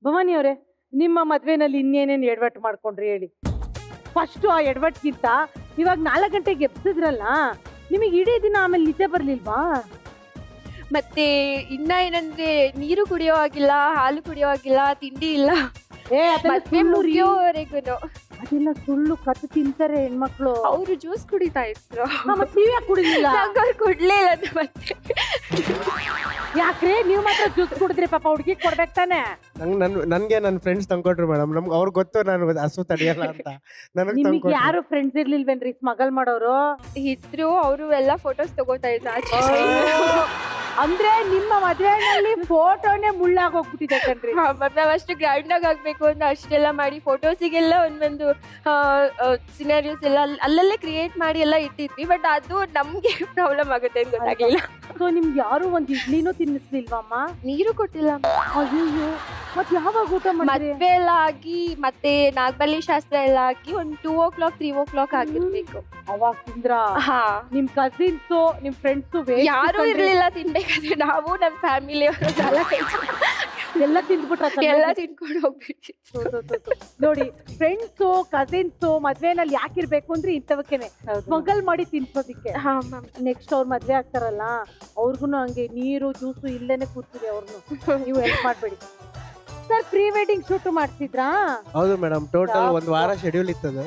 ಭವಾನಿ ಅವರೇ ನಿಮ್ಮ ಮದ್ವೆನಲ್ಲಿ ಇನ್ನೇನೇನು ಎಡವಟ್ಟು ಮಾಡ್ಕೊಂಡ್ರಿ ಹೇಳಿ ಫಸ್ಟ್ ಆ ಎಡವಟ್ಗಿಂತ ಇವಾಗ ನಾಲ್ಕು ಗಂಟೆಗೆ ಎಬ್ಸಿದ್ರಲ್ಲ ನಿಮಗೆ ಇಡೀ ದಿನ ಆಮೇಲೆ ನಿದ್ದೆ ಬರ್ಲಿಲ್ವಾ ಮತ್ತೆ ಇನ್ನ ಏನಂದ್ರೆ ನೀರು ಕುಡಿಯೋ ಆಗಿಲ್ಲ ಹಾಲು ಕುಡಿಯೋ ಆಗಿಲ್ಲ ತಿಂಡಿ ಇಲ್ಲ ಏ ಅದೆಲ್ಲ ಮದ್ವೆ ಸುಳ್ಳು ರೀ. ಮುಗಿಯೋವರೆಗೂ ಅದೆಲ್ಲ ಸುಳ್ಳು ಕತ್ತು ತಿಂತಾರೆ ಹೆಣ್ಮಕ್ಳು ಅವರು ಜ್ಯೂಸ್ ಕುಡಿತಾ ಇದ್ರು ಹಾ, ಮತ್ತ್ ನೀವ್ ಯಾಕ್ ಕುಡಿಲಿಲ್ಲ ನಂಗ್ ಅವ್ರು ಕೊಡ್ಲೇ ಇಲ್ಲ ಅದು ಮತ್ತೆ ಯಾಕ್ರಿ ನೀವ್ ಮಾತ್ರ ಜ್ಯೂಸ್ ಕುಡಿದ್ರಿ ಪಾಪ ಹುಡುಗಿ ಕೊಡ್ಬೇಕು ತಾನೆ ನಂಗೆ ನನ್ ನನ್ಗೆ ನನ್ನ ಫ್ರೆಂಡ್ಸ್ ತಂದ್ಕೊಟ್ರು ಮೇಡಮ್ ನಮ್ಗೆ ಅವ್ರಿಗೆ ಗೊತ್ತು ನಾನು ಹಸು ತಡೆಯಲ್ಲ ಅಂತ ನನಗೆ ನಿಮಗೆ ತಂದ್ಕೊಟ್ರು ಯಾರು ಫ್ರೆಂಡ್ಸ್ ಇರ್ಲಿಲ್ವೇನ್ರಿ ಸ್ಮಗಲ್ ಮಾಡೋರು ಇದ್ರು ಅವರು ಎಲ್ಲ ಫೋಟೋಸ್ ತಗೋತಾ ಇದ್ರು ಆಚೆ ಅಂದ್ರೆ ನಿಮ್ಮ ಮದ್ವೆನಲ್ಲಿ ಫೋಟೋನೇ ಮುಳ್ಳಾಗ್ ಹೋಗ್ಬಿಟ್ಟಿದೆ ಕಣ್ರಿ ನಾವ್ ಅಷ್ಟು ಗ್ರ್ಯಾಂಡ್ ಆಗಿ ಆಗ್ಬೇಕು ಅಂತ ಅಷ್ಟೆಲ್ಲ ಮಾಡಿ ಫೋಟೋಸಿಗೆಲ್ಲ ಒಂದೊಂದು ಸಿನಾರಿಯೋಸ್ ಎಲ್ಲ ಅಲ್- ಅಲ್ಲಲ್ಲೇ ಕ್ರಿಯೇಟ್ ಮಾಡಿ ಎಲ್ಲ ಇಟ್ಟಿದ್ವಿ ಬಟ್ ಅದು ನಮ್ಗೆ ಪ್ರಾಬ್ಲಮ್ ಆಗುತ್ತೆ ಅಂತ ಗೊತ್ತಾಗ್ಲಿಲ್ಲ ಸೊ ನಿಮ್ಗೆ ಯಾರು ಒಂದ್ ಇಡ್ಲಿನೂ ತಿನ್ನಿಸ್ಲಿಲ್ವಮ್ಮ ನೀರು ಕೊಟ್ಟಿಲ್ಲ ಅಯ್ಯೋ ಮತ್ ಯಾವಾಗ ಊಟ ಮಾಡಿದ್ರಿ ಮದ್ವೆ ಎಲ್ಲ ಆಗಿ ಮತ್ತೆ ನಾಗಬಲಿ ಶಾಸ್ತ್ರ ಎಲ್ಲ ಆಗಿ ಒಂದ್ two o'clock three o'clock ಆಗಿರ್ಬೇಕು ಅವಾಗ ತಿಂದ್ರ ಹಾ ನಿಮ್ ಕಸಿನ್ಸ್ ನಿಮ್ ಫ್ರೆಂಡ್ಸ್ ಯಾರು ಇರ್ಲಿಲ್ಲ ತಿನ್ಬೇಕಾದ್ರೆ ನಾವು ನಮ್ ಫ್ಯಾಮಿಲಿ ಅವರು ನಾಲ್ಕೈದು ಜನ ಎಲ್ಲ ತಿಂದ್ಬಿಟ್ರ ಎಲ್ಲ ತಿನ್ಕೊಂಡು ಹೋಗ್ಬಿಟ್ಟು ನೋಡಿ ಫ್ರೆಂಡ್ಸ್ ಕಸಿನ್ಸ್ ಮದ್ವೆನಲ್ಲಿ ಯಾಕಿರ್ಬೇಕು ಅಂದ್ರೆ ಇಂಥವಕ್ಕೇನೆ ಸ್ಮಗಲ್ ಮಾಡಿ ತಿನ್ಸೋದಿಕ್ಕೆ ಹಾ ಮ್ಯಾಮ್ ನೆಕ್ಸ್ಟ್ ಅವ್ರ ಮದ್ವೆ ಆಗ್ತಾರಲ್ಲ ಅವ್ರಿಗೂ ಹಂಗೆ ನೀರು ಜ್ಯೂಸು ಇಲ್ಲೇನೆ ಕೂರ್ತಿದೆ ಅವ್ರನ್ನು ನೀವು ಹೆಲ್ಪ್ ಮಾಡ್ಬೇಡಿ ಸರ್ ಪ್ರೀ ವೆಡ್ಡಿಂಗ್ ಶೂಟ್ ಮಾಡ್ತಿದ್ರಾ ಹೌದು ಮೇಡಮ್ ಟೋಟಲ್ ಒಂದು ವಾರ ಶೆಡ್ಯೂಲ್ ಇತ್ತದು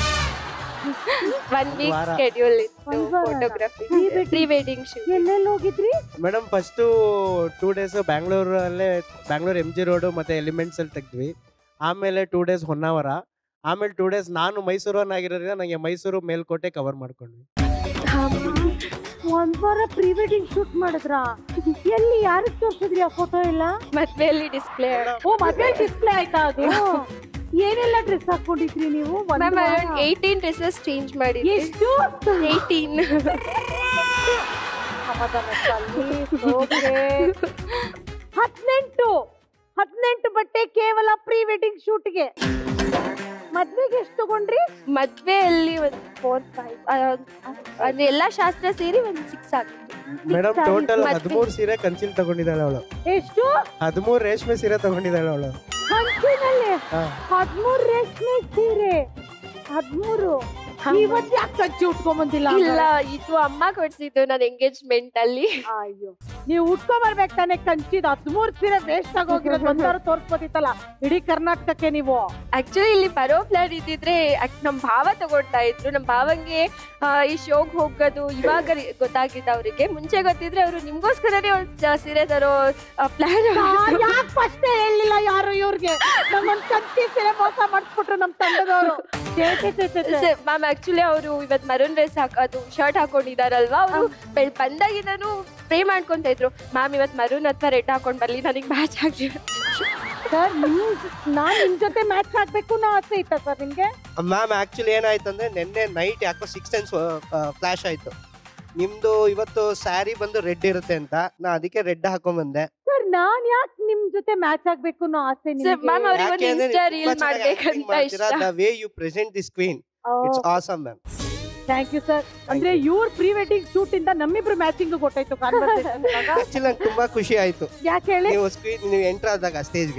ಒನ್ ವೀಕ್ ವಾರ. ಸ್ಕೆಡ್ಯೂಲ್ ಇತ್ತು ಒಂದ್ ವಾರ. Photography Pre-wedding. Pre wedding shoot ಎಲ್ಲೆಲ್ಲಿ ಹೋಗಿದ್ರಿ ಮೇಡಮ್ ಫಸ್ಟು ಟೂ ಡೇಸ್ ಬ್ಯಾಂಗ್ಳೂರಲ್ಲೇ ಬ್ಯಾಂಗ್ಳೂರ್ ಎಮ್ ಜಿ ರೋಡು ಮತ್ತು ಎಲಿಮೆಂಟ್ಸ್ ಅಲ್ಲಿ ತೆಗ್ದ್ವಿ ಆಮೇಲೆ ಟೂ ಡೇಸ್ ಹೊನ್ನಾವರ ಆಮೇಲೆ ಟೂ ಡೇಸ್ ನಾನು ಮೈಸೂರನ್ನಾಗಿರೋದ್ರಿಂದ ನನಗೆ ಮೈಸೂರು ಮೇಲ್ಕೋಟೆ ಕವರ್ ಮಾಡ್ಕೊಂಡ್ವಿ ಒಂದ್ ವಾರ ಪ್ರೀ ವೆಡ್ಡಿಂಗ್ ಶೂಟ್ ಮಾಡಿದ್ರಾ ಎಲ್ಲಿ ಯಾರಿಗ್ ತೋರ್ಸಿದ್ರಿ ಆ ಫೋಟೋ ಎಲ್ಲ ಮದ್ವೆಯಲ್ಲಿ ಡಿಸ್ಪ್ಲೇ ಓ ಮದ್ವೆ ಡಿಸ್ಪ್ಲೇ ಆಯ್ತಾ ಅದು ಏನೆಲ್ಲ ಡ್ರೆಸ್ ಹಾಕೊಂಡಿದ್ರಿ ನೀವು ಒಂದ್ ಮ್ಯಾಮ್ ವಾರ? ಅರೌಂಡ್ ಏಯ್ಟೀನ್ ಡ್ರೆಸ್ಸಸ್ ಚೇಂಜ್ ಮಾಡಿದ್ವಿ ಎಷ್ಟು ಏಯ್ಟೀನ್ ಸಮಾಧಾನ ಸಾಲಿ. Okay. ಹದಿನೆಂಟು ಹದಿನೆಂಟು ಬಟ್ಟೆ ಕೇವಲ ಪ್ರೀ ವೆಡ್ಡಿಂಗ್ ಶೂಟ್ಗೆ ಮದ್ವೆಗೆ ಎಷ್ಟು ತಗೊಂಡ್ರಿ ಮದ್ವೆಯಲ್ಲಿ ಒಂದು ಫೋರ್ ಫೈವ್ ಅಂದ್ರೆ ಎಲ್ಲಾ ಶಾಸ್ತ್ರ ಸೇರಿ ಒಂದು ಸಿಕ್ಸ್ ಆಗಿತ್ತು ಮೇಡಮ್ ಸಾರಿ, ಟೋಟಲ್ ಮತ್ತೆ- ಹದಿಮೂರು ಸೀರೆ ಕಂಚಿಲ್ ತಗೊಂಡಿದ್ದಾಳೆ ಅವಳು ಎಷ್ಟು ಹದಿಮೂರು ರೇಷ್ಮೆ ಸೀರೆ ತಗೊಂಡಿದ್ದಾಳೆ ಅವಳು ಹಂಚಿನಲ್ಲಿ ಹಾ. ಹದ್ಮೂರು ರೇಷ್ಮೆ ಸೀರೆ ಹದ್ಮೂರು ಇವತ್ ಯಾಕೆ ಕಂಚಿ ಉಟ್ಕೊಂಡ್ ಬಂದಿಲ್ಲ ಇಲ್ಲ ಇದು ಅಮ್ಮ ಕೊಡ್ಸಿದ್ದು ನನ್ನ ಎಂಗೇಜ್ಮೆಂಟ್ ಅಲ್ಲಿ ಅಯ್ಯೋ ನೀವು ಉಟ್ಕೊಂಡ್ ಬರ್ಬೇಕು ತಾನೆ ಕಂಚಿದ ಹದ್ಮೂರು ಸೀರೆ ವೇಸ್ಟ್ ಆಗೋಗಿರೋದು ಒಂದಾರು ತೋರ್ಸ್ಬೋದಿತ್ತಲ್ಲ ಇಡೀ ಕರ್ನಾಟಕಕ್ಕೆ ನೀವು ಆಕ್ಚುಲಿ ಇಲ್ಲಿ ಬರೋ ಪ್ಲಾನ್ ಇದ್ದಿದ್ರೆ ಅಕ್- ನಮ್ ಭಾವ ತಗೊಳ್ತಾ ಇದ್ರು ನಮ್ ಭಾವಂಗೆ ಆ, ಈ ಶೋಗ್ ಹೋಗೋದು ಇವಾಗ ರಿ- ಗೊತ್ತಾಗಿದ್ದು ಅವರಿಗೆ ಮುಂಚೆ ಗೊತ್ತಿದ್ರೆ ಅವರು ನಿಮ್ಗೋಸ್ಕರನೇ ಒಂದ್ ಜ- ಸೀರೆ ತರೋ ಪ್ಲಾನ್ ಯಾಕೆ ಫಸ್ಟ್ ಹೇಳಿಲ್ಲ ಯಾರು ಇವ್ರಿಗೆ ನಮ್ಮನ್ ಕಂಚಿ ಸೀರೆ ಮೋಸ ಮಾಡಿಸ್ಬಿಟ್ರು ನಮ್ ತಂಡದವರು ಮ್ಯಾಮ್ ಆಕ್ಚುಲಿ ಅವರು ಇವತ್ ಮರೂನ್ ಡ್ರೆಸ್ ಹಾಕ ಅದು ಶರ್ಟ್ ಹಾಕೊಂಡಿದಾರಲ್ವಾ ಅವರು ಬಂದಾಗಿಂದನು ಪ್ರೇ ಮಾಡ್ಕೊಂತ ಇದ್ರು ಮ್ಯಾಮ್ ಇವತ್ ಮರೂನ್ ಅಥವಾ ರೆಡ್ ಹಾಕೊಂಡ್ ಬರ್ಲಿ ನನಗೆ ಮ್ಯಾಚ್ ಆಗ್ಲಿ ಸರ್ ನಿಮ್ ನಾನ್ ನಿಮ್ ಜೊತೆ ಮ್ಯಾಚ್ ಆಗ್ಬೇಕು ನಾ ಆಸೆ ಇತ್ತ ಸರ್ ನಿಮ್ಗೆ ಮ್ಯಾಮ್ ಆಕ್ಚುಲಿ ಏನಾಯ್ತು ಅಂದ್ರೆ ನಿನ್ನೆ ನೈಟ್ ಯಾಕೋ ಸಿಕ್ಸ್ ಟೆನ್ಸ್ ಫ್ಲಾಶ್ ಆಯ್ತು ನಿಮ್ದು ಇವತ್ತು ಸ್ಯಾರಿ ಬಂದು ರೆಡ್ ಇರುತ್ತೆ ಅಂತ ನಾ ಅದಕ್ಕೆ ರೆಡ್ ಹಾಕೊಂಡ್ ಬಂದೆ ಸರ್ ನಾನ್ ಯಾಕೆ ನಿಮ್ ಜೊತೆ ಮ್ಯಾಚ್ ಆಗ್ಬೇಕು ಅನ್ನೋ ಆಸೆ ಮ್ಯಾಮ್ ಅವ್ರಿಗೆ ಒಂದು ಇನ್ಸ್ಟಾ ರೀಲ್ ಮಾಡ್ಬೇಕಂತ ಇಷ್ಟ the way you present this queen it's awesome ma'am thank you sir ಅಂದ್ರೆ ಇವ್ರ ಪ್ರೀ ವೆಡ್ಡಿಂಗ್ ಶೂಟ್ ಇಂದ ನಮ್ಮಿಬ್ರು ಮ್ಯಾಚಿಂಗ್ ಗೊತ್ತಾಯ್ತು ಕಾನ್ವರ್ಸೇಷನ್ ಆಕ್ಚುಲಿ ನಂಗೆ ತುಂಬಾ ಖುಷಿ ಆಯ್ತು ಯಾಕೆ ಹೇಳಿ ನೀವು ಸ್ಕ್ರೀನ್ ನೀವು ಎಂಟರ್ ಆದಾಗ ಸ್ಟೇಜ್ಗೆ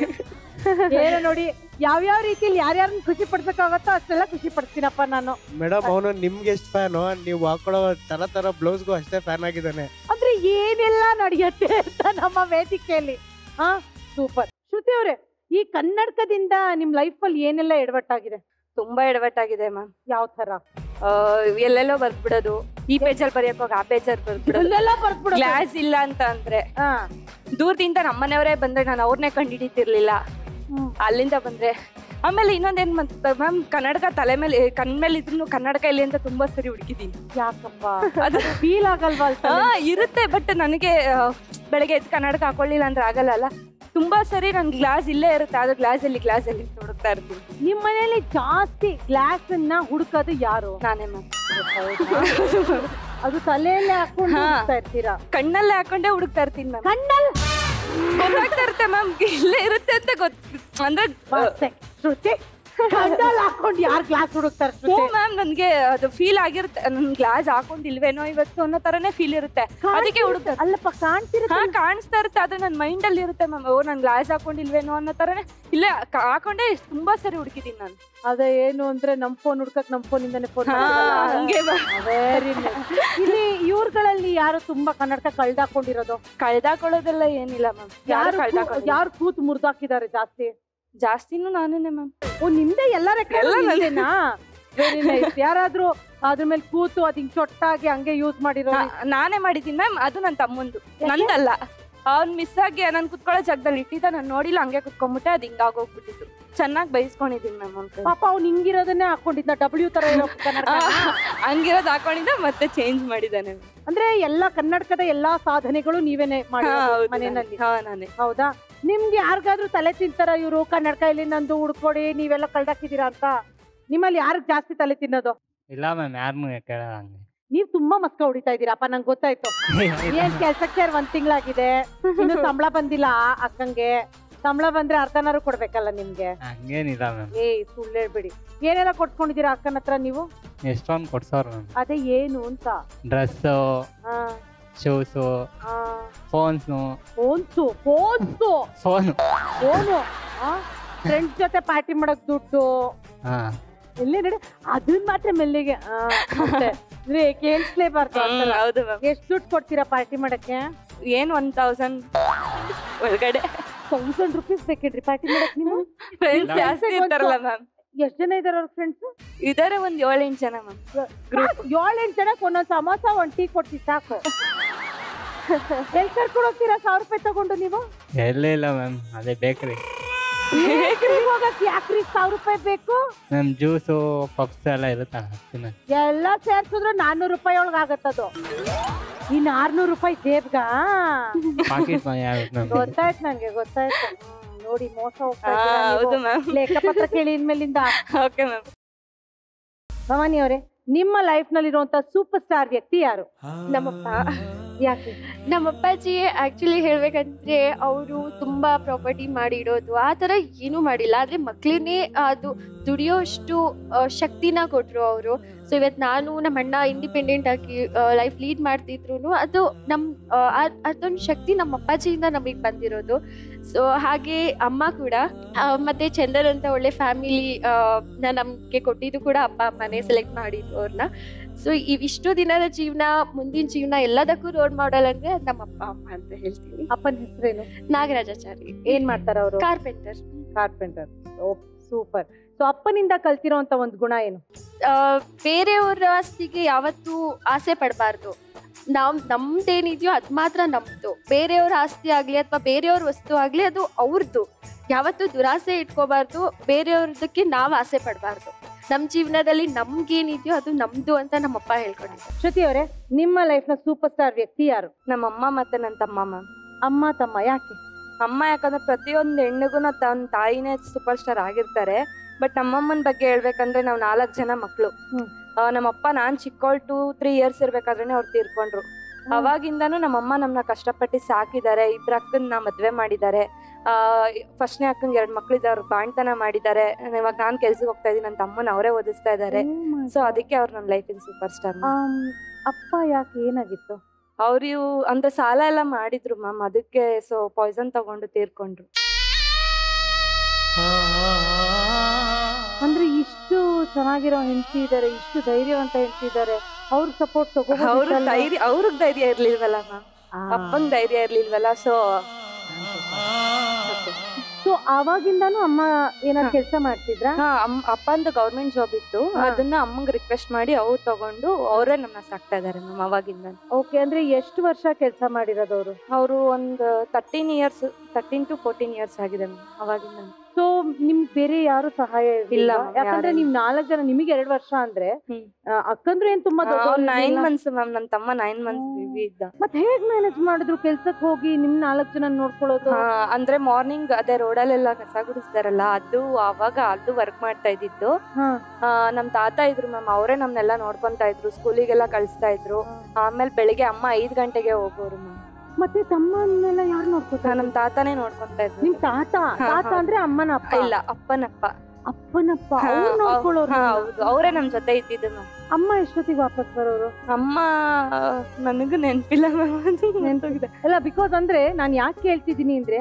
ಏನೋ ನೋಡಿ ಯಾವ್ಯಾವ ರೀತಿಯಲ್ಲಿ ಯಾರ್ಯಾರನ್ನ ಖುಷಿ ಪಡ್ಸಕ್ಕಾಗತ್ತೋ ಅಷ್ಟೆಲ್ಲ ಖುಷಿ ಪಡ್ತೀನಪ್ಪ ನಾನು ಮೇಡಮ್ ಅವನು ನಿಮ್ಗೆ ಎಷ್ಟು ಫ್ಯಾನು ನೀವು ಹಾಕೊಳ್ಳೋ ತರ ತರ ಬ್ಲೌಸ್ಗೂ ಅಷ್ಟೇ ಫ್ಯಾನ್ ಆಗಿದ್ದಾನೆ ಅಂದ್ರೆ ಏನೆಲ್ಲ ನಡೆಯುತ್ತೆ ಅಂತ ನಮ್ಮ ವೇದಿಕೆಯಲ್ಲಿ ಹಾ ಸೂಪರ್ ಶ್ರುತಿ ಅವ್ರೆ ಈ ಕನ್ನಡಕದಿಂದ ನಿಮ್ ಲೈಫ್ ಅಲ್ಲಿ ಏನೆಲ್ಲ ಎಡವಟ್ಟಾಗಿದೆ ತುಂಬಾ ಎಡವಟ್ಟಾಗಿದೆ ಮ್ಯಾಮ್ ಯಾವ ತರ ಎಲ್ಲೆಲ್ಲೋ ಬರ್ದ್ಬಿಡೋದು ಈ ಪೇಜಲ್ಲಿ ಬರೆಯಕ್ ಹೋಗಿ ಆ ಪೇಜಲ್ಲಿ ಬರ್ದ್ಬಿಡೋದು ಇಲ್ಲೆಲ್ಲ ಬರ್ದ್ಬಿಡು ಗ್ಲಾಸ್ ಇಲ್ಲ ಅಂತ ಅಂದ್ರೆ ಹಾ ದೂರದಿಂದ ನಮ್ಮನೆಯವರೇ ಬಂದ್ರೆ ನಾನು ಅವ್ರನ್ನೇ ಕಂಡಿಡಿತಿರ್ಲಿಲ್ಲ ಹ್ಮ್. ಅಲ್ಲಿಂದ ಬಂದ್ರೆ ಆಮೇಲೆ ಇನ್ನೊಂದೇನ್ ಮತ್ತೆ ಮ್ಯಾಮ್ ಕನ್ನಡಕ ತಲೆ ಮೇಲೆ ಕಣ್ ಮೇಲೆ ಇದ್ರು ಕನ್ನಡಕ ಇಲ್ಲಿ ಅಂತ ತುಂಬಾ ಸರಿ ಹುಡುಕಿದೀನಿ ಯಾಕಪ್ಪ ಅದು ಫೀಲ್ ಆಗಲ್ವಾ ಅಲ್ವಾ ಹಾ ಇರುತ್ತೆ ಬಟ್ ನನಗೆ ಆ, ಬೆಳಗ್ಗೆ ಎದ್ದು ಕನ್ನಡಕ ಹಾಕೊಳ್ಳಿಲ್ಲ ಅಂದ್ರೆ ಆಗಲ್ಲ ಅಲ್ಲ ತುಂಬಾ ಸರಿ ನನ್ ಗ್ಲಾಸ್ ಇಲ್ಲೇ ಇರುತ್ತೆ ಆದ್ರೆ ಗ್ಲಾಸ್ ಅಲ್ಲಿ ಗ್ಲಾಸ್ ಅಲ್ಲಿ ಹುಡುಕ್ತಾ ಇರ್ತೀನಿ ನಿಮ್ ಮನೇಲಿ ಜಾಸ್ತಿ ಗ್ಲಾಸ್ ಅನ್ನ ಹುಡುಕೋದು ಯಾರು ನಾನೇ ಮ್ಯಾಮ್ ಅದು ತಲೆಯಲ್ಲೇ ಹಾಕೊಂಡು ಹಾ. ಹುಡುಕ್ತಾ ಇರ್ತೀರಾ ಕಣ್ಣಲ್ಲೇ ಹಾಕೊಂಡೇ ಹುಡುಕ್ತಾ ಇರ್ತೀನಿ ಮ್ಯಾಮ್ ಕಣ್ಣಲ್ ಗೊತ್ತಾಗ್ತಾ ಇರುತ್ತೆ ಮ್ಯಾಮ್ ಇಲ್ಲೇ ಇರುತ್ತೆ ಅಂತ ಗೊತ್ತ ಅಂದ್ರೆ ಬಾಸೆ. ಶ್ರುತಿ ಗಂಡಲ್ ಹಾಕೊಂಡು ಯಾರ್ ಗ್ಲಾಸ್ ಹುಡುಕ್ತಾರ ಹ್ಞೂ ಮ್ಯಾಮ್ ನನ್ಗೆ ಅದು ಫೀಲ್ ಆಗಿರುತ್ತೆ ನನ್ ಗ್ಲಾಸ್ ಹಾಕೊಂಡಿಲ್ವೇನೋ ಇವತ್ತು ಅನ್ನೋ ತರನೇ ಫೀಲ್ ಇರುತ್ತೆ ಅದಕ್ಕೆ ಹುಡುಕ್ತಾರೆ ಅಲ್ಲಪ್ಪ ಕಾಣ್ತಿರುತ್ತೆ ಹಾ ಕಾಣಿಸ್ತಾ ಇರುತ್ತೆ ಆದ್ರೆ ನನ್ನ ಮೈಂಡ್ ಅಲ್ಲಿ ಇರುತ್ತೆ ಮ್ಯಾಮ್ ಓ ನನ್ ಗ್ಲಾಸ್ ಹಾಕೊಂಡಿಲ್ವೇನೋ ಅನ್ನೋ ತರನೇ ಇಲ್ಲೇ ಕ- ಹಾಕೊಂಡೆ ತುಂಬಾ ಸರಿ ಹುಡುಕಿದೀನಿ ನಾನು ಅದೇ ಏನು ಅಂದ್ರೆ ನಮ್ ಫೋನ್ ಹುಡ್ಕಕ್ ನಮ್ ಫೋನ್ ಇಂದಾನೆ ಫೋನ್ ಹಾ, ಹಂಗೆ ವೆರಿ ಇಲ್ಲಿ ಇವ್ರುಗಳಲ್ಲಿ ಯಾರು ತುಂಬಾ ಕನ್ನಡಕ ಕಳ್ದಾಕೊಂಡಿರೋದು ಕಳ್ದಾಕೊಳ್ಳೋದೆಲ್ಲ ಏನಿಲ್ಲ ಮ್ಯಾಮ್ ಯಾರು ಯಾರು ಕಳ್ದಾಕೊಳ್ಳೋದು ಯಾರು ಕೂತ್ ಮುರ್ದಾಕಿದ್ದಾರೆ ಜಾಸ್ತಿ ಜಾಸ್ತಿನೂ ನಾನೇನೆ ಮ್ಯಾಮ್ ಓ ನಿಮ್ದೇ ಎಲ್ಲ ರೆಕಾರ್ಡ್ ಎಲ್ಲ ನಂದೇ. ನಿಮ್ದೇನಾ ವೆರಿ ನೈಸ್ ಯಾರಾದ್ರೂ ಅದ್ರ ಮೇಲೆ ಕೂತು ಅದ್ ಹಿಂಗ್ ಚೊಟ್ಟಾಗಿ ಹಂಗೆ ಯೂಸ್ ಮಾಡಿರೋ ನಾನೇ ಮಾಡಿದ್ದೀನಿ ಮ್ಯಾಮ್ ಅದು ನನ್ನ ತಮ್ಮಂದು ನಂದಲ್ಲ ಅವ್ನ್ ಮಿಸ್ ಆಗಿ ನಾನು ಕುತ್ಕೊಳ್ಳೋ ಜಾಗದಲ್ಲಿ ಇಟ್ಟಿದ್ದ ನಾನು ನೋಡಿಲ್ಲ ಹಂಗೆ ಕುತ್ಕೊಂಡ್ಬಿಟ್ಟೆ ಅದು ಹಿಂಗಾಗೋಗ್ಬಿಟ್ಟಿತ್ತು ಚೆನ್ನಾಗಿ ಬೈಸ್ಕೊಂಡಿದ್ದೀನಿ ಮ್ಯಾಮ್ ಅವ್ನ ಪಾಪ ಅವ್ನು ಹಿಂಗಿರೋದನ್ನೇ ಹಾಕೊಂಡಿದ್ದ ಡಬ್ಲ್ಯೂ ತರ ಇರೋ ಕನ್ನಡಕ ಹಂಗಿರೋದು ಹಾಕೊಂಡಿದ್ದ ಮತ್ತೆ ಚೇಂಜ್ ಮಾಡಿದ್ದಾನೆ ma'am. ಅಂದ್ರೆ ಎಲ್ಲಾ ಕನ್ನಡಕದ ಎಲ್ಲಾ ಸಾಧನೆಗಳು ನೀವೇನೆ ಮಾಡಿ ಹಾ, ಹೌದು ಮನೆಯಲ್ಲಿ ಹಾ ನಾನೇ ಹೌದಾ ನಿಮ್ಗೆ ಯಾರಿಗಾದ್ರೂ ತಲೆ ತಿಂತಾರ ಇವರು ಕನ್ನಡಕ ಇಲ್ಲಿ ನಂದು ಹುಡ್ಕೊಡಿ ನೀವೆಲ್ಲ ಕಳ್ದಾಕಿದೀರಾ ಅಂತ ನಿಮ್ಮಲ್ಲಿ ಯಾರಿಗ್ ಜಾಸ್ತಿ ತಲೆ ತಿನ್ನೋದು ಇಲ್ಲ ಮ್ಯಾಮ್ ಯಾರನ್ನೂ ಕೇಳಲ್ಲ ಹಂಗೆ ನೀವ್ ತುಂಬಾ ಮಸ್ಕ ಹೊಡಿತಾ ಇದೀರಪ್ಪ ನಂಗೆ ಗೊತ್ತಾಯ್ತು ಏನ್ ಕೆಲ್ಸಕ್ಕೆ ಸೇರ್ ಒಂದ್ ತಿಂಗಳಾಗಿದೆ ಇನ್ನು ಸಂಬಳ ಬಂದಿಲ್ಲ ಆ ಅಕ್ಕಂಗೆ ಸಂಬಳ ಬಂದ್ರೆ ಅರ್ಧನಾರು ಕೊಡ್ಬೇಕಲ್ಲ ನಿಮ್ಗೆ ಹಂಗೇನಿಲ್ಲ ಮ್ಯಾಮ್ ಏ ಸುಳ್ಳು ಹೇಳ್ಬೇಡಿ ಏನೆಲ್ಲ ಕೊಟ್ಕೊಂಡಿದೀರಾ ಅಕ್ಕನ ಹತ್ರ ನೀವು ಎಷ್ಟೊಂದು ಕೊಡ್ಸೋರು ಮ್ಯಾಮ್ ಅದೇ ಏನು ಅಂತ ಡ್ರೆಸ್ಸು ಹಾ ಶೂಸು ಹಾ phones phones phones phone phone friends ಜೊತೆ ಪಾರ್ಟಿ ಮಾಡಕ್ ದುಡ್ಡು ಹಾಂ ಎಲ್ಲಿ ನಡಿ ಅದನ್ನ ಮಾತ್ರ ಮೆಲ್ಲಿಗೆ ಆ, ಅಷ್ಟೇ. ಅಂದ್ರೆ ಕೇಳಿಸ್ಲೇಬಾರ್ದು ಆ ಥರ. ಹೌದು ಮ್ಯಾಮ್ ಎಷ್ಟ್ ದುಡ್ಡು ಕೊಡ್ತೀರಾ ಪಾರ್ಟಿ ಮಾಡಕ್ಕೆ ಏನ್ ಒನ್ ತೌಸಂಡ್ ಒಳಗಡೆ ತೌಸಂಡ್ ರುಪೀಸ್ ಬೇಕೇನ್ರಿ ಪಾರ್ಟಿ ಮಾಡಕ್ ನೀವು ಫ್ರೆಂಡ್ಸ್ ಇಲ್ಲ. ಜಾಸ್ತಿ ಇರ್ತಾರಲ್ಲ ಮ್ಯಾಮ್ ಎಷ್ಟ್ ಜನ ಇದಾರೆ ಅವ್ರ ಫ್ರೆಂಡ್ಸ್ ಇದಾರೆ ಒಂದ್ ಏಳೆಂಟು ಜನ ಮ್ಯಾಮ್ ಏಳೆಂಟು ಜನಕ್ಕೆ ಒಂದೊಂದ್ ಸಮೋಸ ಒಂದ್ ಟೀ ಕೊಡ್ತಿ ಸಾಕು ಎಲ್ ಕರ್ಕೊಂಡು ಹೋಗ್ತೀರಾ ಸಾವಿರ ರೂಪಾಯಿ ತಗೊಂಡು ನೀವು ಎಲ್ಲೇ ಇಲ್ಲ ಮ್ಯಾಮ್ ಅದೇ ಬೇಕ್ರಿ ಬೇಕ್ರಿಗೆ ಹೋಗಕ್ ಯಾಕ್ರಿ ಸಾವಿರ ರೂಪಾಯಿ ಬೇಕು ಮ್ಯಾಮ್ ಜ್ಯೂಸು ಪಪ್ಸ್ ಎಲ್ಲ ಇರುತ್ತಲ್ಲ ತಿನ್ನ ಎಲ್ಲ ಸೇರ್ಸಿದ್ರೆ ನಾನ್ನೂರು ರೂಪಾಯಿ ಒಳಗ್ ಆಗತ್ತದು ಇನ್ ಆರ್ನೂರು ರೂಪಾಯಿ ಜೇಬ್ಗ ಪಾಕೆಟ್ ಮನಿ ಆಗುತ್ತೆ ಮ್ಯಾಮ್ ಗೊತ್ತಾಯ್ತು ನಂಗೆ ಗೊತ್ತಾಯ್ತು ಹ್ಮ್, ನೋಡಿ ಮೋಸ ಹೋಗ್ತಾ ಹಾ, ಇದ್ದೀರಾ ಹೌದು ನೀವು. ಮ್ಯಾಮ್ ಲೆಕ್ಕಪತ್ರ ಕೇಳಿ ಇನ್ಮೇಲಿಂದ ಓಕೆ ಮ್ಯಾಮ್ ಭವಾನಿ ಅವರೇ ನಿಮ್ಮ ಲೈಫ್ ನಲ್ಲಿ ಇರುವಂತ ಸೂಪರ್ ಸ್ಟಾರ್ ವ್ಯಕ್ತಿ ಯಾರು ನಮ್ಮಪ್ಪ ಯಾಕೆ ನಮ್ಮ ಅಪ್ಪಾಜಿ ಆಕ್ಚುಲಿ ಹೇಳ್ಬೇಕಂದ್ರೆ ಅವರು ತುಂಬಾ ಪ್ರಾಪರ್ಟಿ ಮಾಡಿ ಇಡೋದು ಆ ಥರ ಏನೂ ಮಾಡಿಲ್ಲ ಆದರೆ ಮಕ್ಳನ್ನೇ ಅದು ದುಡಿಯೋಷ್ಟು ಆ, ಶಕ್ತಿನ ಕೊಟ್ಟರು ಅವರು ಸೊ ಇವತ್ತು ನಾನು ನಮ್ಮ ಅಣ್ಣ ಇಂಡಿಪೆಂಡೆಂಟ್ ಆಗಿ ಲೈಫ್ ಲೀಡ್ ಮಾಡ್ತಿದ್ರು ಅದು ನಮ್ಮ ಅದೊಂದು ಶಕ್ತಿ ನಮ್ಮ ಅಪ್ಪಾಜಿಯಿಂದ ನಮಗೆ ಬಂದಿರೋದು ಸೊ ಹಾಗೆ ಅಮ್ಮ ಕೂಡ ಆ, ಮತ್ತೆ ಚಂದನ್ ಅಂತ ಒಳ್ಳೆ ಫ್ಯಾಮಿಲಿ ನಮಗೆ ಕೊಟ್ಟಿದ್ದು ಕೂಡ ಅಪ್ಪ ಅಮ್ಮನೇ ಸೆಲೆಕ್ಟ್ ಮಾಡಿದ್ದು ಅವ್ರನ್ನ ಸೊ ಇವಿಷ್ಟು ದಿನದ ಜೀವನ ಮುಂದಿನ ಜೀವನ ಎಲ್ಲದಕ್ಕೂ ರೋಡ್ ಮಾಡಲ್ ಅಂದ್ರೆ ಅದ್ ನಮ್ಮ ಅಪ್ಪ ಅಮ್ಮ ಅಂತ ಹೇಳ್ತೀನಿ ಅಪ್ಪನ ಹೆಸರೇನು ನಾಗರಾಜಾಚಾರಿ ಏನ್ ಮಾಡ್ತಾರ ಅವರು carpenter carpenter oh super so ಅಪ್ಪನಿಂದ ಕಲ್ತಿರೋಂತ ಒಂದು ಗುಣ ಏನು ಬೇರೆಯವರ ಆಸ್ತಿಗೆ ಯಾವತ್ತೂ ಆಸೆ ಪಡಬಾರ್ದು ನಾವ್ ನಮ್ದೇನಿದೆಯೋ ಅದ್ ಮಾತ್ರ ನಮ್ದು ಬೇರೆಯವ್ರ ಆಸ್ತಿ ಆಗ್ಲಿ ಅಥವಾ ಬೇರೆಯವ್ರ ವಸ್ತು ಆಗ್ಲಿ ಅದು ಅವ್ರದ್ದು ಯಾವತ್ತೂ ದುರಾಸೆ ಇಟ್ಕೋಬಾರ್ದು ಬೇರೆಯವ್ರದಕ್ಕೆ ನಾವ್ ಆಸೆ ಪಡಬಾರ್ದು ನಮ್ ಜೀವನದಲ್ಲಿ ನಮ್ಗೇನಿದೆಯೋ ಅದು ನಮ್ದು ಅಂತ ನಮ್ಮಪ್ಪ ಹೇಳ್ಕೊಂಡಿದ್ದಾರೆ ಶ್ರುತಿ ಅವರೇ ನಿಮ್ಮ ಲೈಫ್ ನ ಸೂಪರ್ ಸ್ಟಾರ್ ವ್ಯಕ್ತಿ ಯಾರು ನಮ್ಮಮ್ಮ ಮತ್ತೆ ನನ್ನ ತಮ್ಮ ಮ್ಯಾಮ್ ಅಮ್ಮ ತಮ್ಮ ಯಾಕೆ ಅಮ್ಮ ಯಾಕಂದ್ರೆ ಪ್ರತಿಯೊಂದು ಹೆಣ್ಣಿಗೂ ತನ್ನ ತಾಯಿನೇ ಸೂಪರ್ ಸ್ಟಾರ್ ಆಗಿರ್ತಾರೆ ಬಟ್ ನಮ್ಮಮ್ಮನ ಬಗ್ಗೆ ಹೇಳ್ಬೇಕಂದ್ರೆ ನಾವು ನಾಲ್ಕು ಜನ ಮಕ್ಕಳು ಹ್ಮ್. ನಮ್ಮಪ್ಪ ನಾನ್ ಚಿಕ್ಕವಳು ಟೂ ತ್ರೀ ಇಯರ್ಸ್ ಇರ್ಬೇಕಾದ್ರೆ ಅವ್ರು ತೀರ್ಕೊಂಡ್ರು ಅವಾಗಿಂದಾನು ನಮ್ಮಮ್ಮ ನಮ್ಮನ್ನ ಕಷ್ಟಪಟ್ಟು ಸಾಕಿದ್ದಾರೆ ಇಬ್ರ ಅಕ್ಕನ್ನ ಮದ್ವೆ ಮಾಡಿದ್ದಾರೆ ಆ ಫಸ್ಟ್ನೇ ಅಕ್ಕಂಗೆ ಎರಡು ಮಕ್ಳಿದ್ದಾರೆ ಅವ್ರು ಬಾಣ್ತನ ಮಾಡಿದ್ದಾರೆ ಇವಾಗ ನಾನ್ ಕೆಲ್ಸಕ್ಕೆ ಹೋಗ್ತಾ ಇದ್ದೀನಿ ನನ್ನ ತಮ್ಮನ ಅವರೇ ಓದಿಸ್ತಾ ಇದ್ದಾರೆ ಸೊ ಅದಕ್ಕೆ ಅವ್ರು ನನ್ನ ಲೈಫಿನ ಸೂಪರ್ ಸ್ಟಾರ್ ಆಮ್, ಅಪ್ಪ ಯಾಕೆ ಏನಾಗಿತ್ತು ಅವ್ರು ಅಂದ್ರೆ ಸಾಲ ಎಲ್ಲ ಮಾಡಿದ್ರು ಮ್ಯಾಮ್ ಅದಕ್ಕೆ ಸೊ ಪಾಯ್ಸನ್ ತಗೊಂಡು ತೀರ್ಕೊಂಡ್ರು ಅಂದ್ರೆ ಇಷ್ಟು ಚೆನ್ನಾಗಿರೋ ಹೆಂಡತಿ ಇದಾರೆ ಇಷ್ಟು ಧೈರ್ಯವಂತ ಹೆಂಡತಿ ಇದಾರೆ ಅವ್ರ ಸಪೋರ್ಟ್ ಅವ್ರ ಧೈರ್ಯ ಅವ್ರಿಗೆ ಧೈರ್ಯ ಇರ್ಲಿಲ್ವಲ್ಲ ಮ್ಯಾಮ್ ಅಪ್ಪಂಗ್ ಧೈರ್ಯ ಇರ್ಲಿಲ್ವಲ್ಲ ಸೊ ಸೊ ಅವಾಗಿಂದಾನು ಅಮ್ಮ ಏನಾದ್ರು ಹಾ. ಕೆಲಸ ಮಾಡ್ತಿದ್ರಾ ಹಾ ಅಮ್ಮ ಅಪ್ಪಂದು ಗೌರ್ಮೆಂಟ್ ಜಾಬ್ ಇತ್ತು ಹಾ. ಅದನ್ನ ಅಮ್ಮಂಗ್ ರಿಕ್ವೆಸ್ಟ್ ಮಾಡಿ ಅವ್ರು ತಗೊಂಡು ಅವರೇ ನಮ್ಮನ್ನ ಸಾಕ್ತಾ ಇದಾರೆ ಮ್ಯಾಮ್ ಅವಾಗಿಂದ ಓಕೆ ಅಂದ್ರೆ ಎಷ್ಟು ವರ್ಷ ಕೆಲಸ ಮಾಡಿರೋದವ್ರು ಅವರು ಒಂದು thirteen years thirteen to fourteen years ಆಗಿದೆ ಮ್ಯಾಮ್ ಅವಾಗಿಂದ ಸೊ ನಿಮ್ಗೆ ಬೇರೆ ಯಾರು ಸಹಾಯ ಇಲ್ಲ ಇಲ್ಲ ma'am, ಯಾಕಂದ್ರೆ ಯಾರು ನೀವ್ ನಾಲ್ಕು ಜನ ನಿಮಗೆ ಎರಡು ವರ್ಷ ಅಂದ್ರೆ ಹ್ಮ್. ಆ, ಅಕ್ಕಂದ್ರು ಏನ್ ತುಂಬಾ ದೊಡ್ಡವ್ರು ನೈನ್ ಇರ್ಲಿಲ್ಲ. ಮಂತ್ಸ್ ಮ್ಯಾಮ್ ನನ್ನ ತಮ್ಮ ನೈನ್ ಮಂತ್ಸ್ ಬೇಬಿ ಇದ್ದ ಮತ್ ಹೇಗ್ ಮ್ಯಾನೇಜ್ ಮಾಡಿದ್ರು ಕೆಲ್ಸಕ್ ಹೋಗಿ ನಿಮ್ ನಾಲ್ಕು ಜನ ನೋಡ್ಕೊಳ್ಳೋದು ಹಾ, ಅಂದ್ರೆ ಮಾರ್ನಿಂಗ್ ಅದೇ ರೋಡಲ್ಲೆಲ್ಲ ಕಸ ಗುಡಿಸ್ತಾರಲ್ಲ ಅದು ಅವಾಗ ಅದು ವರ್ಕ್ ಮಾಡ್ತಾ ಇದ್ದಿದ್ದು ಹಾ. ಆ, ನಮ್ ತಾತ ಇದ್ರು ಮ್ಯಾಮ್ ಅವರೇ ನಮ್ನೆಲ್ಲ ನೋಡ್ಕೊಂತಾ ಇದ್ರು ಸ್ಕೂಲಿಗೆಲ್ಲ ಕಳಿಸ್ತಾ ಇದ್ರು ಆಮೇಲೆ ಬೆಳಿಗ್ಗೆ ಅಮ್ಮ ಐದ್ ಗಂಟೆಗೆ ಹೋಗೋರು ಮ್ಯಾಮ್ ಮತ್ತೆ ತಮ್ಮನ್ನೆಲ್ಲ ಯಾರು ನೋಡ್ಕೊತಾರೆ ನಮ್ ತಾತನೇ ನೋಡ್ಕೊಂತಾ ಇದ್ರು ನಿಮ್ ತಾತ ಹಾ, ತಾತ ಹಾ. ಅಂದ್ರೆ ಅಮ್ಮನ ಅಪ್ಪ ಇಲ್ಲ ಅಪ್ಪನಪ್ಪ ಅಪ್ಪನಪ್ಪ ಹಾ, ಅವ್ರು ಅವ್- ನೋಡ್ಕೊಳ್ಳೋರು ಹಾ, ಹೌದು ಅವರೇ ನಮ್ ಜೊತೆ ಇದ್ದಿದ್ದು ಮ್ಯಾಮ್ ಅಮ್ಮ ಎಷ್ಟೊತ್ತಿಗೆ ವಾಪಸ್ ಬರೋರು ಅಮ್ಮ ನನಗೂ ನೆನ್ಪಿಲ್ಲ ಮ್ಯಾಮ್ ಅದು ನೆನ್ಪೋಗಿದೆ ಅಲ್ಲ ಬಿಕಾಸ್ ಅಂದ್ರೆ ನಾನು ಯಾಕೆ ಕೇಳ್ತಿದ್ದೀನಿ ಅಂದ್ರೆ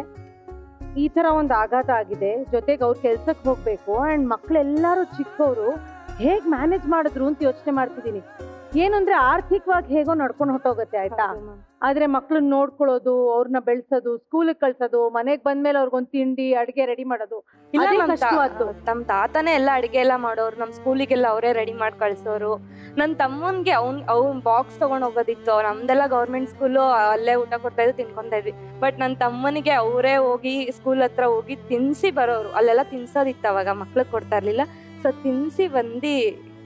ಈ ತರ ಒಂದು ಆಘಾತ ಆಗಿದೆ ಜೊತೆಗೆ ಅವ್ರ ಕೆಲ್ಸಕ್ಕೆ ಹೋಗ್ಬೇಕು ಅಂಡ್ ಮಕ್ಳೆಲ್ಲರೂ ಚಿಕ್ಕವರು ಹೇಗ್ ಮ್ಯಾನೇಜ್ ಮಾಡಿದ್ರು ಅಂತ ಯೋಚನೆ ಮಾಡ್ತಿದ್ದೀನಿ ಏನು ಅಂದ್ರೆ ಆರ್ಥಿಕವಾಗಿ ಹೇಗೋ ನಡ್ಕೊಂಡು ಹೊಟ್ಟೋಗುತ್ತೆ ಆಯ್ತಾ ಹೌದು ma'am. ಆದ್ರೆ ಮಕ್ಳನ್ನ ನೋಡ್ಕೊಳ್ಳೋದು ಅವ್ರನ್ನ ಬೆಳ್ಸೋದು ಸ್ಕೂಲಿಗೆ ಕಳ್ಸೋದು ಮನೆಗ್ ಬಂದ್ಮೇಲೆ ಅವ್ರಿಗೊಂದ್ ತಿಂಡಿ ಅಡ್ಗೆ ರೆಡಿ ಮಾಡೋದು ಇಲ್ಲ ಅದೇ ನಮ್ ತಾ- ಕಷ್ಟವಾದ್ದು. ನಮ್ ತಾತನೇ ಎಲ್ಲ ಅಡಿಗೆ ಎಲ್ಲ ಮಾಡೋರು ನಮ್ ಸ್ಕೂಲಿಗೆಲ್ಲ ಅವರೇ ರೆಡಿ ಮಾಡಿ ಕಳ್ಸೋರು ನನ್ ತಮ್ಮನ್ಗೆ ಅವ್ನ್ ಅವ್ನ್ ಬಾಕ್ಸ್ ತಗೊಂಡ್ ಹೋಗೋದಿತ್ತು ನಮ್ದೆಲ್ಲ ಗೌರ್ಮೆಂಟ್ ಸ್ಕೂಲು ಅಲ್ಲೇ ಊಟ ಕೊಡ್ತಾ ಇದ್ದು ತಿನ್ಕೊಂತಾ ಇದ್ವಿ ಬಟ್ ನನ್ ತಮ್ಮನಿಗೆ ಅವರೇ ಹೋಗಿ ಸ್ಕೂಲ್ ಹತ್ರ ಹೋಗಿ ತಿನ್ಸಿ ಬರೋರು ಅಲ್ಲೆಲ್ಲ ತಿನ್ಸೋದಿತ್ತು ಅವಾಗ ಮಕ್ಳಿಗೆ ಕೊಡ್ತಾ ಇರ್ಲಿಲ್ಲ ಸೊ ತಿನ್ಸಿ ಬಂದಿ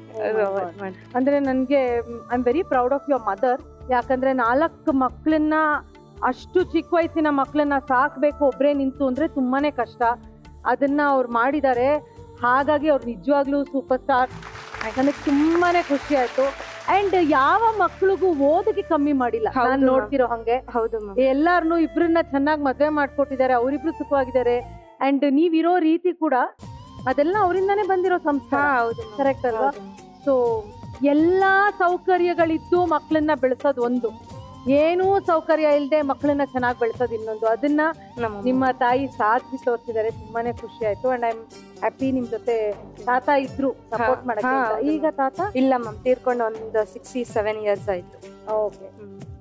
God. ಅಂದ್ರೆ ನನ್ಗೆ I am very proud of your mother ಯಾಕಂದ್ರೆ ನಾಲ್ಕು ಮಕ್ಳನ್ನ ಅಷ್ಟು ಚಿಕ್ಕ ವಯಸ್ಸಿನ ಮಕ್ಳನ್ನ ಸಾಕ್ಬೇಕು ಒಬ್ರೇ ನಿಂತು ಅಂದ್ರೆ ತುಂಬಾನೇ ಕಷ್ಟ ಅದನ್ನ ಅವ್ರು ಮಾಡಿದ್ದಾರೆ ಹಾಗಾಗಿ ಅವ್ರು ನಿಜವಾಗ್ಲೂ ಸೂಪರ್ ಸ್ಟಾರ್ ನನಗೆ ತುಂಬಾನೇ ಖುಷಿ ಆಯ್ತು ಅಂಡ್ ಯಾವ ಮಕ್ಳಿಗೂ ಓದಿಗೆ ಕಮ್ಮಿ ಮಾಡಿಲ್ಲ ಹೌದು ನಾನು ma'am. ನೋಡ್ತಿರೋ ಹಂಗೆ ಹೌದು ಮ್ಯಾಮ್ ಎಲ್ಲಾರನು ಇಬ್ರನ್ನ ಚೆನ್ನಾಗಿ ಮದ್ವೆ ಮಾಡ್ಕೊಟ್ಟಿದ್ದಾರೆ ಅವರಿಬ್ರು ಸುಖವಾಗಿದ್ದಾರೆ ಅಂಡ್ ನೀವಿರೋ ರೀತಿ ಕೂಡ ಅದೆಲ್ಲ ಅವರಿಂದಾನೇ ಬಂದಿರೋ ಹಾ ಸಂಸ್ಕಾರ ಹೌದು ma'am. ಕರೆಕ್ಟ್ ಅಲ್ವಾ ಹೌದು ma'am. ಸೊ ಎಲ್ಲಾ ಸೌಕರ್ಯಗಳಿದ್ದು ಮಕ್ಕಳನ್ನ ಬೆಳೆಸೋದು ಒಂದು ಏನೂ ಸೌಕರ್ಯ ಇಲ್ಲದೆ ಮಕ್ಕಳನ್ನ ಚೆನ್ನಾಗಿ ಬೆಳೆಸೋದು ಇನ್ನೊಂದು ಅದನ್ನ ನಮ್ಮ ನಿಮ್ಮ ತಾಯಿ ಸಾಧಿಸಿ ತೋರಿಸಿದ್ದಾರೆ ತುಂಬಾನೇ ಖುಷಿ ಆಯ್ತು ಅಂಡ್ ಐ ಆಮ್ ಹ್ಯಾಪಿ ನಿಮ್ ಜೊತೆ ತಾತ ಇದ್ರು ಸಪೋರ್ಟ್ ಹಾ, ಮಾಡಕ್ಕೆ ಹಾ, ಅಂತ. ಹೌದು ಈಗ ತಾತ ಇಲ್ಲ ಮ್ಯಾಮ್ ತೀರ್ಕೊಂಡು ಒಂದು ಸಿಕ್ಸ್ಟಿ ಸೆವೆನ್ ಇಯರ್ಸ್ ಆಯ್ತು okay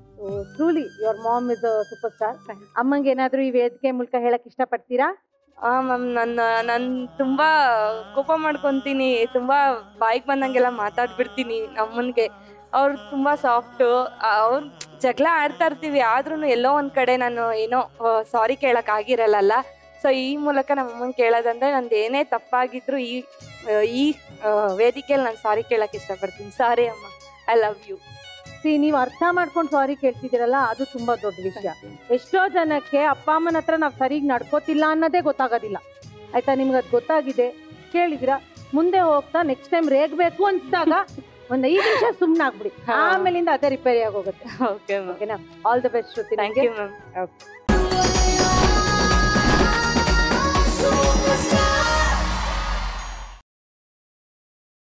truly your mom is super star ಅಮ್ಮಂಗೆ ಏನಾದ್ರೂ ಈ ವೇದಿಕೆ ಮೂಲಕ ಹೇಳಕ್ ಇಷ್ಟಪಡ್ತೀರಾ ಆ ಮ್ಯಾಮ್ ನನ್ನ ನಾನು ತುಂಬಾ ಕೋಪ ಮಾಡ್ಕೊಂತೀನಿ ತುಂಬಾ ಬಾಯಿಗೆ ಬಂದಂಗೆಲ್ಲ ಮಾತಾಡ್ಬಿಡ್ತೀನಿ ಅಮ್ಮನ್ಗೆ ಅವ್ರು ತುಂಬಾ ಸಾಫ್ಟ್ ಅವ್ರು ಜಗಳ ಆಡ್ತಾ ಇರ್ತೀವಿ ಆದ್ರೂ ಎಲ್ಲೋ ಒಂದ್ ಕಡೆ ನಾನು ಏನೋ ಸಾರಿ ಕೇಳಕ್ ಆಗಿರಲ್ಲ ಸೊ ಈ ಮೂಲಕ ನಮ್ಮ ಅಮ್ಮನ್ ಕೇಳೋದಂದ್ರೆ ನಂದು ಏನೇ ತಪ್ಪಾಗಿದ್ರು ಈ ಆ, ಈ ವೇದಿಕೆಯಲ್ಲಿ ನಾನು ಸಾರಿ ಕೇಳಕ್ ಇಷ್ಟಪಡ್ತೀನಿ ಸಾರಿ ಅಮ್ಮ ಐ ಲವ್ ಯು ಸಿ ನೀವು ಅರ್ಥ ಮಾಡ್ಕೊಂಡು ಸಾರಿ ಕೇಳ್ತಿದ್ದೀರಲ್ಲ ಅದು ತುಂಬಾ ದೊಡ್ಡ ವಿಷಯ ಎಷ್ಟೋ ಜನಕ್ಕೆ ಅಪ್ಪ ಅಮ್ಮನ ಹತ್ರ ನಾವು ಸರಿಗ್ ನಡ್ಕೋತಿಲ್ಲ ಅನ್ನೋದೇ ಗೊತ್ತಾಗೋದಿಲ್ಲ ಆಯ್ತಾ ನಿಮ್ಗೆ ಅದು ಗೊತ್ತಾಗಿದೆ ಕೇಳಿದಿರಾ ಮುಂದೆ ಹೋಗ್ತಾ ನೆಕ್ಸ್ಟ್ ಟೈಮ್ ರೇಗ್ಬೇಕು ಅನ್ಸಿದಾಗ ಒಂದ್ ಐದು ನಿಮಿಷ ಸುಮ್ಮನೆ ಆಗ್ಬಿಡಿ ಹಾ. ಆಮೇಲಿಂದ ಅದೇ ರಿಪೇರಿ ಆಗೋಗುತ್ತೆ ಓಕೆ ಮ್ಯಾಮ್ ಓಕೆನಾ all the best Shruti thank you ma'am Okay.